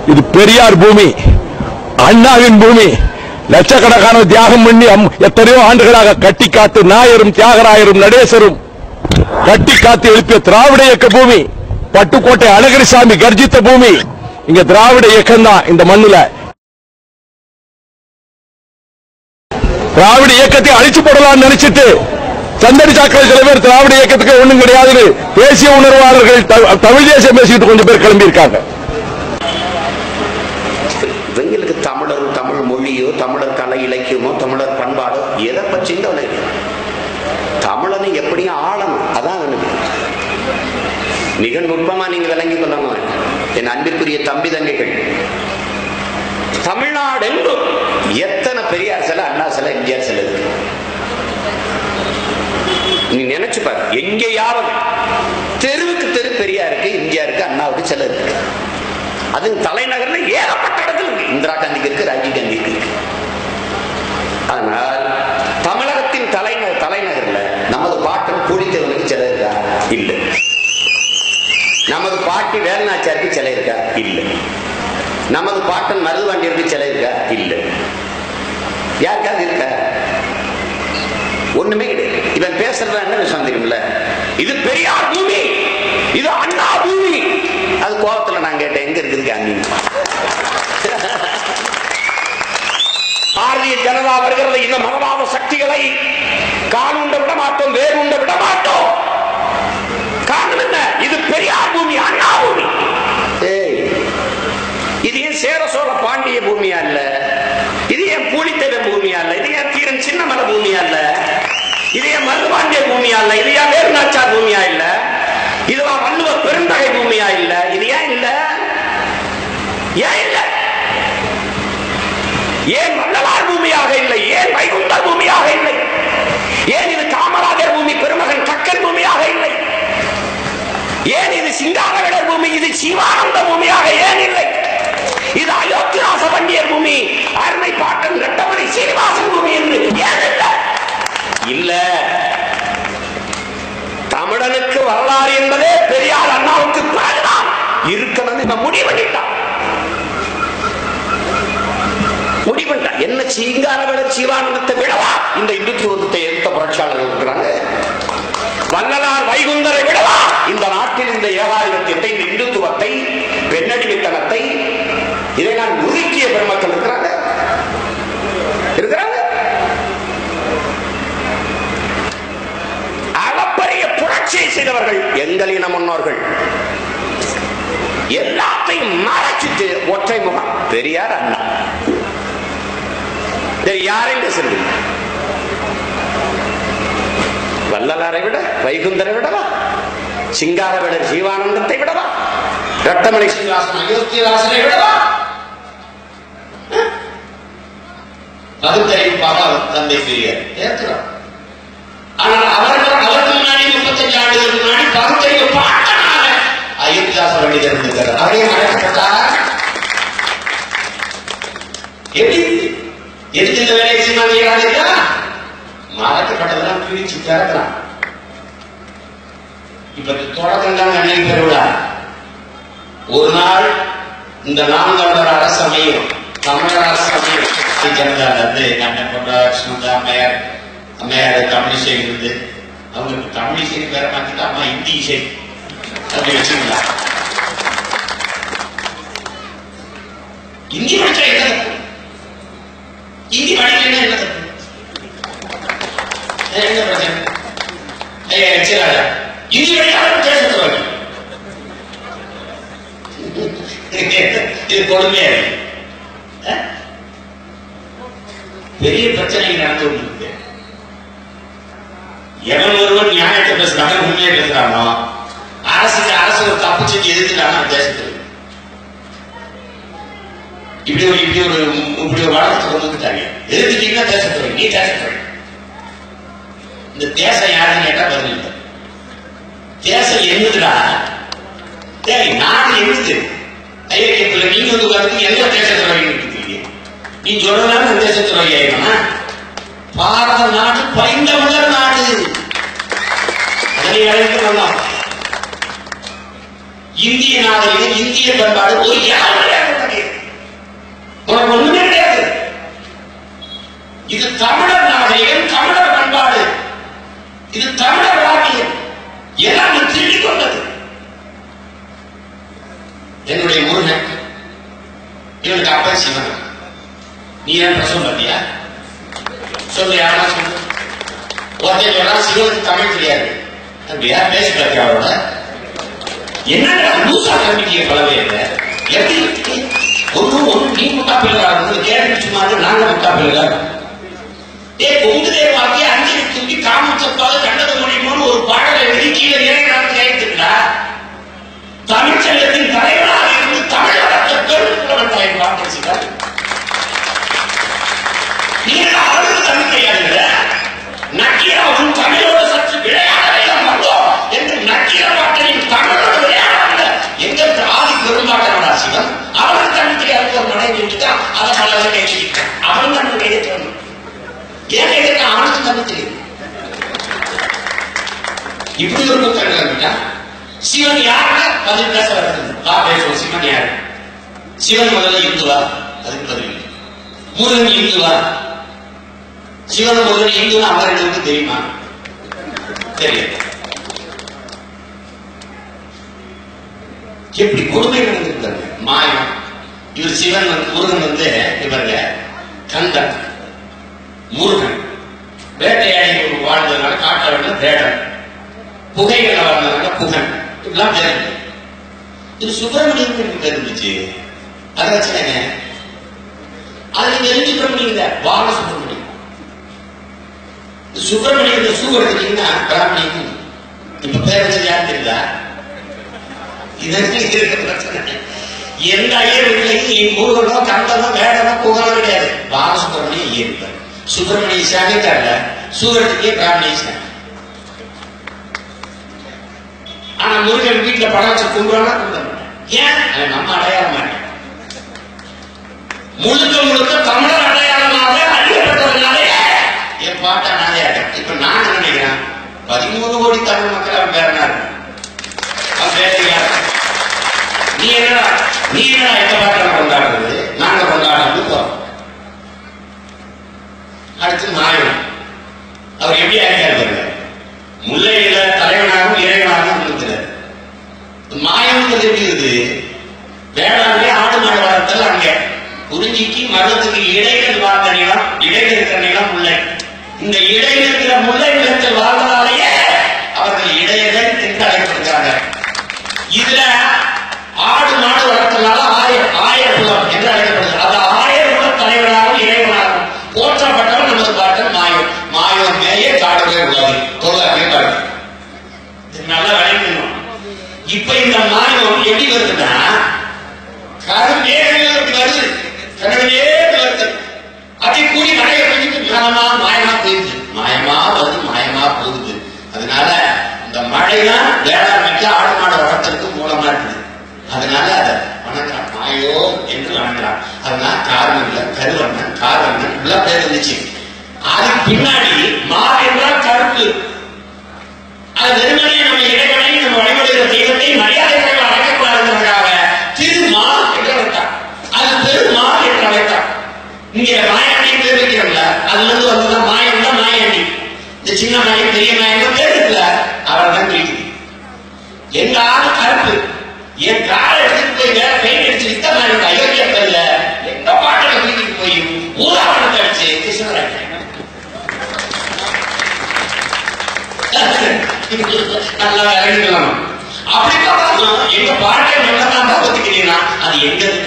இது பெரியார் பூமி அண்ணாவின் பூமி லட்சக்கணக்கான தியாகம் பண்ணி அம்- எத்தனையோ ஆண்டுகளாக கட்டி காத்து நாயரும் தியாகராயரும் நடேசரும் கட்டி காத்து எழுப்பிய திராவிட இயக்க பூமி பட்டுக்கோட்டை அழகிரிசாமி கர்ஜித்த பூமி இங்க திராவிட இயக்கம் தான் இந்த மண்ணுல திராவிட இயக்கத்தை அழிச்சு போடலாம்னு நினைச்சிட்டு சந்தடி சாக்கடை சில பேர் திராவிட இயக்கத்துக்கு ஒண்ணும் கிடையாதுன்னு தேசிய உணர்வாளர்கள் த- தமிழ் தேசியம் பேசிட்டு கொஞ்சம் பேர் கிளம்பி இருக்காங்க இவங்களுக்கு தமிழர் தமிழ் மொழியோ தமிழர் கலை இலக்கியமோ தமிழர் பண்பாடோ எதை பற்றியும் கவலை இல்லை. தமிழனை எப்படியும் ஆளணும் அதான் அவனுக்கு மிக நுட்பமா நீங்க விளங்கி கொள்ளணும் என் அன்பிற்குரிய தம்பி தங்கைகள் தமிழ்நாடு எங்கும் எத்தனை பெரியார் சிலை அண்ணா சிலை எம்ஜிஆர் சிலை இருக்கு நீ நினைச்சு பாரு எங்கேயாவது தெருவுக்கு தெரு பெரியாருக்கு எம்ஜிஆருக்கு அண்ணாவுக்கு சிலை இருக்கு அது தலைநகர்ல ஏகப்பட்ட இடத்துல இருக்கு இந்திரா காந்திக்கு இருக்கு ராஜீவ் காந்திக்கு இருக்கு ஆனால் தமிழகத்தின் தலைநகர் தலைநகர்ல நமது பாட்டன் கூடித்தேவனுக்கு சிலை இருக்கா இல்ல நமது பாட்டி வேலுநாச்சியாருக்கு சிலை இருக்கா இல்ல நமது பாட்டன் மருதுவாண்டியருக்கு சிலை இருக்கா இல்ல யாருக்காவது இருக்கா ஒண்ணுமே கிடையாது இவன் பேசுறது என்ன விஷயம் தெரியுமில்ல இது பெரியார் பூமி இது அண்ணா பூமி அது கோபத்துல நான் கேட்டேன் எங்க இருக்குது காந்தி பாரதிய ஜனதா வருகிறது இந்த மதவாத சக்திகளை காணுண்ட விட மாட்டோம் வேறுண்ட விட மாட்டோம் காரணம் என்ன இது பெரியார் பூமி அண்ணா பூமி ஏய், இது ஏன் சேர சோழ பாண்டிய பூமியா இல்ல இது ஏன் பூலித்தேவ பூமியா இல்ல இது ஏன் தீரன் சின்னமல பூமியா இல்ல இது ஏன் மருதுபாண்டிய பூமியா இல்ல இது ஏன் வேறுநாச்சார் பூமியா இல்ல இதுவா வள்ளுவர் பெருந்தகை பூமியா இல்ல இது ஏன் இல்ல ஏன் இல்ல ஏன் வள்ளலார் பூமியாக இல்லை ஏன் வைகுண்டர் பூமியாக இல்லை ஏன் இது காமராஜர் பூமி பெருமகன் கக்கன் பூமியாக இல்லை ஏன் இது சிங்காரவேடர் பூமி இது சிவானந்த பூமியாக ஏன் இல்லை இது அயோத்தியாச வண்டியர் பூமி அருமை பாட்டன் ரெட்டமணி சீனிவாசன் பூமி என்று ஏன் இல்லை இல்ல தமிழனுக்கு வரலாறு என்பதே பெரியார் அண்ணாவுக்கு பிறகுதான் இருக்கணும்னு இவன் முடிவு பண்ணிட்டான் முடிவு பண்ணிட்டான் என்ன சிங்காரவேடர் சிவானந்தத்தை விடவா இந்த இந்துத்துவத்தை எதிர்த்த புரட்சியாளர்கள் இருக்கிறாங்க வள்ளலார் வைகுந்தரை விடவா இந்த நாட்டில் இந்த ஏகாதிபத்தியத்தை இந்த இந்துத்துவத்தை பெண்ணடிமைத்தனத்தை இதை நான் ஒதுக்கிய பெருமக்கள் இருக்கிறாங்க இருக்கிறாங்க அளப்பரிய புரட்சியை செய்தவர்கள் எங்கள் இன முன்னோர்கள் எல்லாத்தையும் மறைச்சிட்டு ஒற்றை முகம் பெரியார் அண்ணா வேறு யாரையும் பேசுறது இல்லை. வள்ளலாரை விட வைகுந்தரை விடவா சிங்கார விட ஜீவானந்தத்தை விடவா ரத்தமணி சீனிவாசன் அயோத்தியராசனை விடவா பகுத்தறிவிப்பாக அவர் தந்தை பெரியார் ஏற்கிறோம் ஆனால் அவர்கள் அவருக்கு முன்னாடி முப்பத்தஞ்சு ஆண்டுகளுக்கு முன்னாடி பகுத்தறிவு பாட்டனாக அயோத்தியாச வண்டிதர் இருந்திருக்கிறார் அவரே மறைக்கப்பட்டார் எப்படி எதுக்கு இந்த வேலையை செய்வாங்க மறைக்கப்பட்டதெல்லாம் பிரிச்சு திறக்கிறான் இப்ப இந்த தொடக்கம் தான் நினைவு பெறுவிழா ஒரு நாள் இந்த நான்காளர் அரசு அமையும் தமிழர் அரசு அமையும் ஜனதா வந்து எங்க அண்ணன் கொண்ட சுனந்தா அம்மையார் அம்மையார் தமிழ் இசை இருந்து அவங்களுக்கு தமிழ் இசை பேர மாத்திட்டு அம்மா இந்தி இசை அப்படி வச்சுக்கலாம் இந்தி படிச்சா என்ன தப்பு இந்தி படிக்கலன்னா என்ன தப்பு ஏன் என்ன பிரச்சனை ஐயா எச்சிராஜா இந்தி படிக்காத பேசுறது இது கொடுமையா இருக்கு அஹ்? பெரிய பிரச்சனை நடந்து கொண்டிருக்கு எவன் ஒருவன் நியாயத்தை பேசுறாங்க உண்மையை பேசுறானோ அரசுக்கு அரசு ஒரு தப்பு செஞ்சு எதிர்த்துட்டாங்க தேசத்தில் இப்படி ஒரு இப்படி ஒரு இப்படி ஒரு வழக்கத்தை கொண்டு வந்துட்டாங்க எதிர்த்துட்டீங்கன்னா தேசத்துறை நீ தேசத்துறை இந்த தேசம் யாருன்னு கேட்டா பதில் இல்லை தேசம் என்னதுடா டேய் நாடு என்னது ஐயத்துல நீங்க வந்து உட்கார்ந்து எந்த தேசத்துறை இருக்கீங்க நீ சொல்றதான அந்த தேசத்துறை ஆயிடுமா பாரத நாடு பைந்தமிழ நாடு அதனை அழைத்து வந்தோம் இந்திய நாடுகளில் இந்திய பண்பாடு ஒரு யாருடைய தமிழர் நாகரிகம் தமிழர் பண்பாடு இது தமிழர் வாக்கியம் எல்லாம் நீ திருடி கொண்டது என்னுடைய முருகன் இவனுக்கு அப்பா சிவன் நீ ஏன் பிரசவம் பார்த்தியா சொல்லு யாரா சொல்லு ஒருத்தன் சொன்னா சிவனுக்கு தமிழ் தெரியாது அப்படியா பேசி பார்த்தியா அவரோட என்னடா லூசா கம்பிக்க பல பேர் எப்படி இருக்கு? ஒண்ணும் ஒண்ணும் நீ முட்டா பிள்ளைகாரங்க கேட்டு சும்மா இரு, நாங்க முட்டா பிள்ளைகார ஏ கொங்குதே வாக்கி அஞ்சு தூக்கி காமிச்சப்பாவது கண்டது முடியுமோன்னு ஒரு பாடலை எழுதி கீழே இறங்கிறான்னு கேட்டுட்டா தமிழ்ச்சங்கத்தின் தலைவராக இருந்து தமிழ் வளர்த்த பெரும்புலவன் தாய் பார்த்திருக்கிறார் நீங்க அவருக்கு தமிழ் தெரியாதுங்க நக்கீராவும் தமிழோட சற்று விளையாடலாம் வந்தோம் என்று நக்கீர பாட்டையும் தமிழோட விளையாடாங்க எங்க ஆதி பெரும்பாட்டனோட சிவன் அவனுக்கு தமிழ் தெரியாது ஒரு மனைவி விட்டுட்டா அதை பல கேட்டுக்கிட்டான் அவன் தமிழ் கையெழுத்து ஏன் கையெழுத்து அவனுக்கு தமிழ் தெரியும் இப்படி ஒரு புத்தகம் இருந்துட்டா சிவன் யாருன்னா பதில் பேச வருது வா பேசுவோம் சிவன் யாரு சிவன் முதல்ல இந்துவா அதுக்கு பதில் இல்லை. முருகன் இந்துவா சிவன் முருகன் இந்துன்னு அவர்களுக்கு தெரியுமா தெரியாது எப்படி கொடுமை நடந்திருக்காங்க மாயம் இவர் சிவன் வந்து முருகன் வந்து இவருங்க கந்தன் முருகன் வேட்டையாடி ஒரு வாழ்ந்ததுனால காட்டவர்கள் வேடன் புகைகளை வாழ்ந்ததுனால புகன் இப்படிலாம் பேர் இருக்கு. இது சுப்பிரமணியம் பேர் இருந்துச்சு அதை வச்சுங்க அதை நீங்க தெரிஞ்சுக்க முடியல வாழ சுப்பிரமணியம் இந்த சுப்பிரமணியத்தை சூ எடுத்துட்டீங்கன்னா பிராமணியம் இப்ப பேர் வச்சது யார் தெரியல இதற்கு இருக்கிற பிரச்சனை எந்த ஐயர் வீட்லையும் முருகனோ கந்தனோ வேடனோ புகழோ கிடையாது பாலசுப்ரமணியம் ஐயர் இருப்பார் சுப்பிரமணிய சாமி தரல சூரத்துக்கே பிராமணிய சாமி ஆனா முருகன் வீட்டுல படம் வச்சு கும்பிடுவானா கும்பிட மாட்டான் ஏன் அவன் நம்ம அடையாளம் மாட்டேன் முழுக்க முழுக்க தமிழர் அடையாளமாக அறியப்பட்டதுனாலே என் பாட்டை நானே ஆட்டேன் இப்ப நான் என்ன நினைக்கிறேன் பதிமூணு கோடி தமிழ் மக்கள் அவன் பேரனா இருக்கு அவன் பேசுகிறார் நீ என்னடா நீ என்னடா எந்த பாட்டை கொண்டாடுறது நாங்க கொண்டாடுறது போறோம் அடுத்து மாயம் அவர் எப்படி ஆயிருக்காரு பாருங்க முல்லையில தலைவனாகவும் இறைவனாகவும் இருக்கிறார் மாயம்ன்றது எப்படி இருக்குது வேளாண்மை ஆடு மாடு வளர்த்தல் அங்க குறிஞ்சிக்கு மருந்துக்கு இடையில் வாழ்ந்த நிலம் இடையில் இருக்கிற நிலம் முல்லை இந்த இடையில் இருக்கிற முல்லை நிலத்தில் வாழ்வதாலேயே அவர்கள் இடையர்கள் என்று அழைக்கப்படுகிறாங்க இதுல ஆடு மாடு வளர்த்தனால ஆயர் ஆயர் குலம் என்று அழைக்கப்படுகிறது அது ஆயர் குல தலைவராகவும் இறைவனாகவும் போற்றப்பட்டவன் நமது பாட்டன் மாயம் மாயம் மேய காடுகளே உள்ளது தொழிலாளர்கள் பாடு இது நல்லா விளையணும் இப்ப இந்த மாயம் எப்படி வருதுன்னா கருமேகங்களுக்கு வருது கருமையே வருது அதை கூடி மழையை பெய்யுது மாயமா மாயமா பெய்யுது மாயமா வருது மாயமா போகுது அதனால இந்த மழைதான் வேளாண்மைக்கு ஆடு மாடு வளர்த்தலுக்கு மூலமா இருக்குது அதனால அதை வணங்குறான் மாயோ என்று வணங்குறான் அதனால காரணம் கருவண்ணன் காரணன் உள்ள பேர் இருந்துச்சு அதுக்கு பின்னாடி மா என்றால் கருப்பு அது வெறுமனே நம்ம இறைவனை நம்ம வழிபடுகிற தெய்வத்தை மரியாதை குறைவாக அழைக்கக்கூடாதுங்கிறதுக்காக திருமா என்று அழைத்தார் அது பெருமா என்று அழைத்தார் இங்க மாயாண்டி பேர் வைக்கிறோம்ல அதுல இருந்து வந்ததுதான் மாயம் தான் மாயாண்டி இந்த சின்ன மாயம் பெரிய மாயம் பேர் இருக்குல்ல அவர் தான் குறிக்குது எங்க ஆளு கருப்பு என் காரை எடுத்துட்டு போய் வேற பெயிண்ட் அடிச்சு வித்த மாதிரி அயோக்கிய பேர்ல எங்க பாட்டில குறிக்கிட்டு போய் ஊராவணத்தை அடிச்சு கிருஷ்ணராஜன் நல்லா இறங்கிக்கலாம் அப்படி பார்த்தாலும் எங்க பாட்டை நல்லதான் பகவத்துக்கிறீங்கன்னா அது எங்க இருக்கு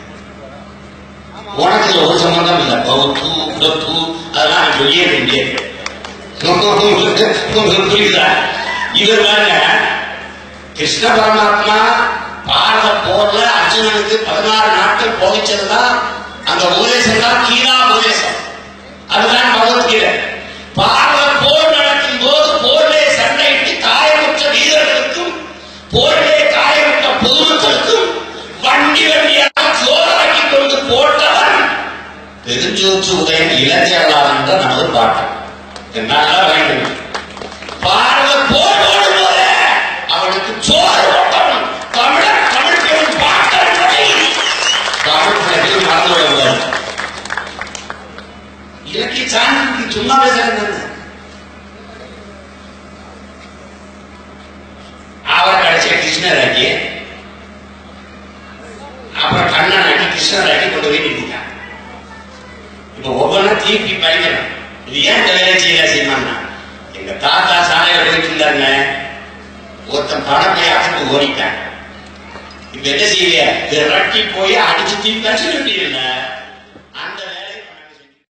உனக்கு இதுல ஒரு சம்பந்தம் இல்ல பௌத்து உடப்பு அதெல்லாம் எனக்கு வெளியே வேண்டியது உங்களுக்கு புரியுதா இவர் பாருங்க கிருஷ்ண பரமாத்மா பாரத போர்ல அர்ஜுனனுக்கு பதினாறு நாட்கள் போதிச்சதுதான் அந்த உபதேசம் தான் கீதா உபதேசம் அதுதான் பகவத்கீதை பாரத போர் நடக்கும் போது போரிலே சண்டையிட்டு காயமுற்ற வீரர்களுக்கும் போரிலே காயமுற்ற பொதுமக்களுக்கும் வண்டி வண்டியாக சோதராக்கி கொண்டு போட்டவன் பெருஞ்சோற்று உதயன் இளைஞர்களால் என்ற நமது பாட்டம் என்னால வேண்டும் பாரத போர் ஓடும் போது அவனுக்கு சோறு போட்டவன் தமிழர் தமிழ் பெரும் பாட்டன் தமிழ் பிள்ளைகள் மறந்து விடுவார் இலக்கிய சான்று மருதகாசன் தானே அவர் கடைசியா கிருஷ்ணராக்கி அப்புறம் கண்ணனாக்கி கிருஷ்ணராக்கி கொண்டு போய் நிறுத்திட்டான் இப்ப ஒவ்வொன்றும் தீர்ப்பி பயங்கரம் இது ஏன் இந்த வேலை செய்யல செய்யமான்னா எங்க தாத்தா சாலையில போயிட்டு இருந்தாங்க ஒருத்தன் பணம் போய் அசந்து ஓடிட்டான் இப்ப என்ன செய்ய விரட்டி போய் அடிச்சு தீர்ப்பாச்சு இல்லை